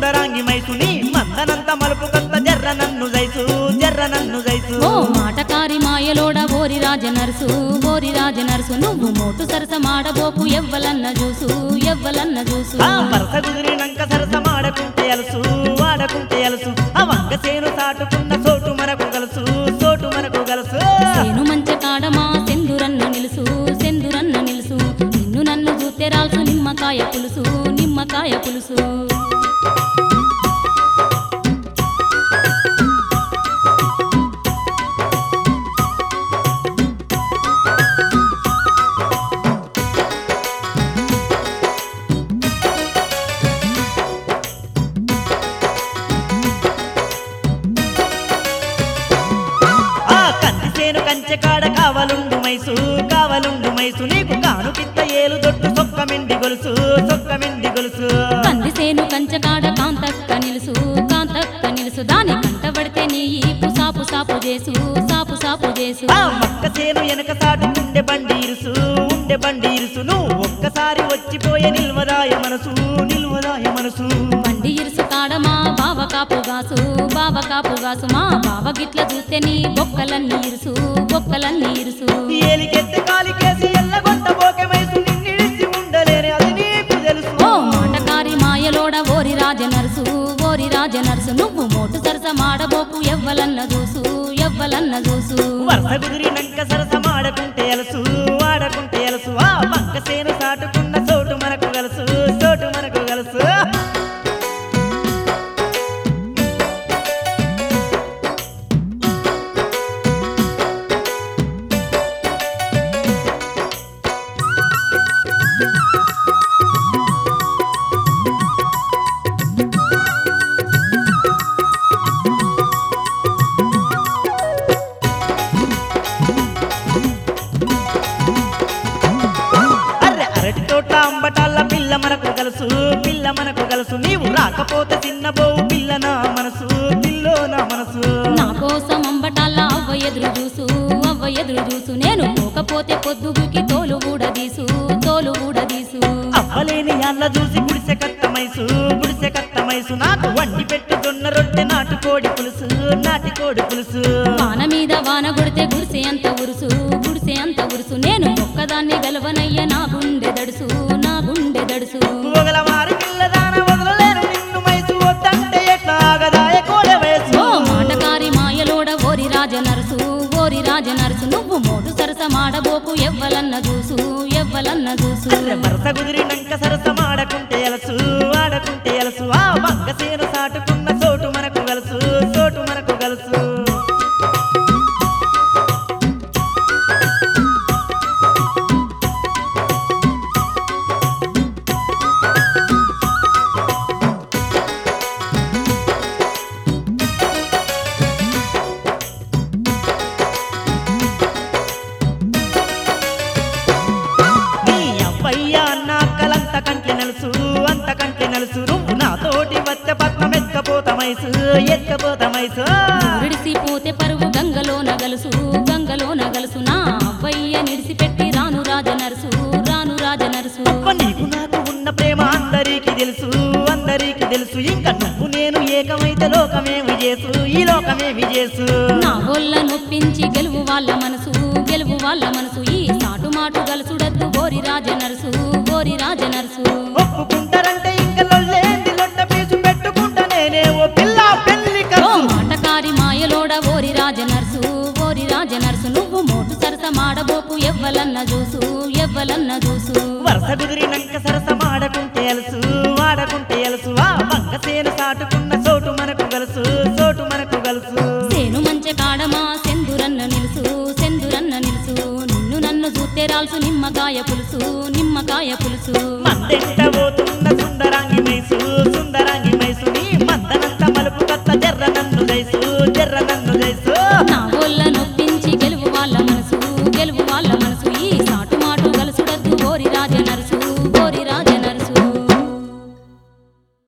సుందరాంగి మైసుని మందనంత మలుపు కొత్త జర్ర నన్ను జైసు జర్ర నన్ను జైసు ఓ మాటకారి మాయలోడ ఓరి రాజ నర్సు ఓరి రాజ నర్సు నువ్వు మోటు సరస మాడబోకు ఎవ్వలన్న చూసు ఎవ్వలన్న చూసు ఆ వరస కుదిరినంక సరస మాడకుంటే అలసు వాడకుంటే అలసు ఆ వంక సేను సాటుకున్న చోటు మనకు గలసు చోటు మనకు గలసు సేను మంచె కాడమా సెందురన్న నిలుసు సెందురన్న నిలుసు నిన్ను నన్ను చూస్తే రాల్సు నిమ్మకాయ పులుసు నిమ్మకాయ పులుసు ఆ కంది సేను కంచె కాడ కావలుండు మైసు కావలుండు మైసు నీకు కాను కిత్త ఏలు దొట్టు సొక్క మెండి గొలుసు సొక్క మెండి గొలుసు కంది సేను కంచె కాడ కాంతక్క నిలుసు కాంతక్క నిలుసు దాని కంట పడితే నీ ఈపు సాపు సాపు చేసు సాపు సాపు చేసు ఆ మక్క సేను వెనక సాటు ఉండే బండి ఇరుసు ఉండే బండి ఇరుసు నువ్వు ఒక్కసారి వచ్చిపోయే నిల్వదాయ మనసు నిల్వదాయ మనసు బండి ఇరుసు కాడమా బావ కాపు గాసు బావ కాపు గాసు మా బావ గిట్ల చూస్తే నీ బొక్కలన్నీ ఇరుసు బొక్కలన్నీ ఇరుసు ఏలికెత్తి కాలికేసి ఎల్లగొట్ట బోకె మైసు నిన్నిడిసి ఉండలేని అది నీకు తెలుసు ఓ మాటకారి మాయలోడ ఓరి రాజ నర్సు ఓరి రాజ నర్సు నువ్వు మోటు సరస మాడబోకు ఎవ్వలన్న చూసు ఎవ్వలన్న చూసు వరస కుదిరినంక సరస మాడకుంటే అలసు వాడకుంటే అలసు ఆ పక్క సేను సాటుకున్న చోటు మనకు గలసు చోటు మనకు గలసు అర్రె అరటి తోట అంబటాల పిల్ల మనకు గలసు పిల్ల మనకు గలసు నీవు రాకపోతే చిన్నబోవు పిల్ల నా మనసు పిల్లో నా మనసు నా కోసం అంబటాల అవ్వ ఎదురు చూసు అవ్వ ఎదురు చూసు నేను పోకపోతే పొద్దుగుకి తోలు ఊడదీసు తోలు ఊడదీసు అవ్వలేని అల్ల చూసి గుడిసె కట్టమైసు గుడిసె కట్టమైసు నాకు వండి పెట్టు జొన్న రొట్టె నాటు కోడి పులుసు నాటి కోడి పులుసు వాన మీద వాన కొడితే గుడిసె అంత ఉరుసు గుడిసె అంత ఉరుసు నేను ఒక్కదాన్ని గెలవనయ్య నా గుండె దడుసు నా గుండె దడుసు ఒకల మారి పిల్లదాన వదలలేను నిన్ను మైసు వద్దంటే ఎట్లా ఆగదాయ కోడె వయసు ఓ మాటకారి మాయలోడ ఓరి రాజ నరసు ఓరి రాజ నరసు నువ్వు మోటు సరస మాడబోకు ఎవ్వలన్న చూసు ఎవ్వలన్న చూసు అర్రె వరస కుదిరినంక సరస మాడకుంటే ఎలసు ఆడకుంటే ఎలసు ఆ మంగ సేను సాటుకున్న చోటు మనకు గలసు చోటు మనకు గలసు నీ అవ్వయ్య నాకలంత కంటి నలుసు అంత కంటి నలుసు నువ్వు నాతోటి వచ్చే పట్నం ఎత్కపోతమైసు ఎత్కపోతమైసు విడిసిపోతే పరువు గంగలో నగలుసు గంగలో నగలుసు నా అవ్వయ్య నిడిసిపెట్టి రాను రాజ నరసు రాను రాజ నరసు అవ్వ నీకు నాకు ఉన్న ప్రేమ అందరికీ తెలుసు అందరికీ తెలుసు ఇంకా నువ్వు నేను ఏకమైతే లోకమేమి చేసు ఈ లోకమేమి చేసు నా గొల్ల నొప్పించి గెలువు వాళ్ళ మనసు గెలువు వాళ్ళ మనసు ఈ సాటు మాటు గలుసుడద్దు గోరి రాజ నరసు గోరి రాజ నరసు ఒప్పుకుంటారంటే ఇంకా లొల్లేంది లొట్ట పీసు పెట్టుకుంటా నేనే ఓ పిల్ల పెళ్లి ఓ కసు మాటకారి మాయలోడ ఓరి రాజ నర్సు ఓరి రాజ నర్సు నువ్వు మోటు సరస మాడబోకు ఎవ్వలన్న చూసు ఎవ్వలన్న చూసు వరస కుదిరినంక సరస మాడకుంటే ఎలసు వాడకుంటే ఎలసు ఆ పక్క సేను సాటుకున్న చోటు మనకు గలసు చోటు మనకు గలసు సేను మంచె కాడమా సెందురన్న నిలుసు సెందురన్న నిలుసు నిన్ను నన్ను చూస్తే రాల్సు నిమ్మకాయ పులుసు నిమ్మకాయ పులుసు మందెంట పోతున్న సుందరాంగి మైసు సుందరాంగి మైసు నీ మందనంత మలుపు కత్త జర్ర నన్ను జైసు జర్ర నన్ను జైసు నా గొల్ల నొప్పించి గెలువు వాళ్ళ మనసు గెలువు వాళ్ళ మనసు ఈ సాటు మాటు గలుసుడద్దు ఓరి రాజ నరసు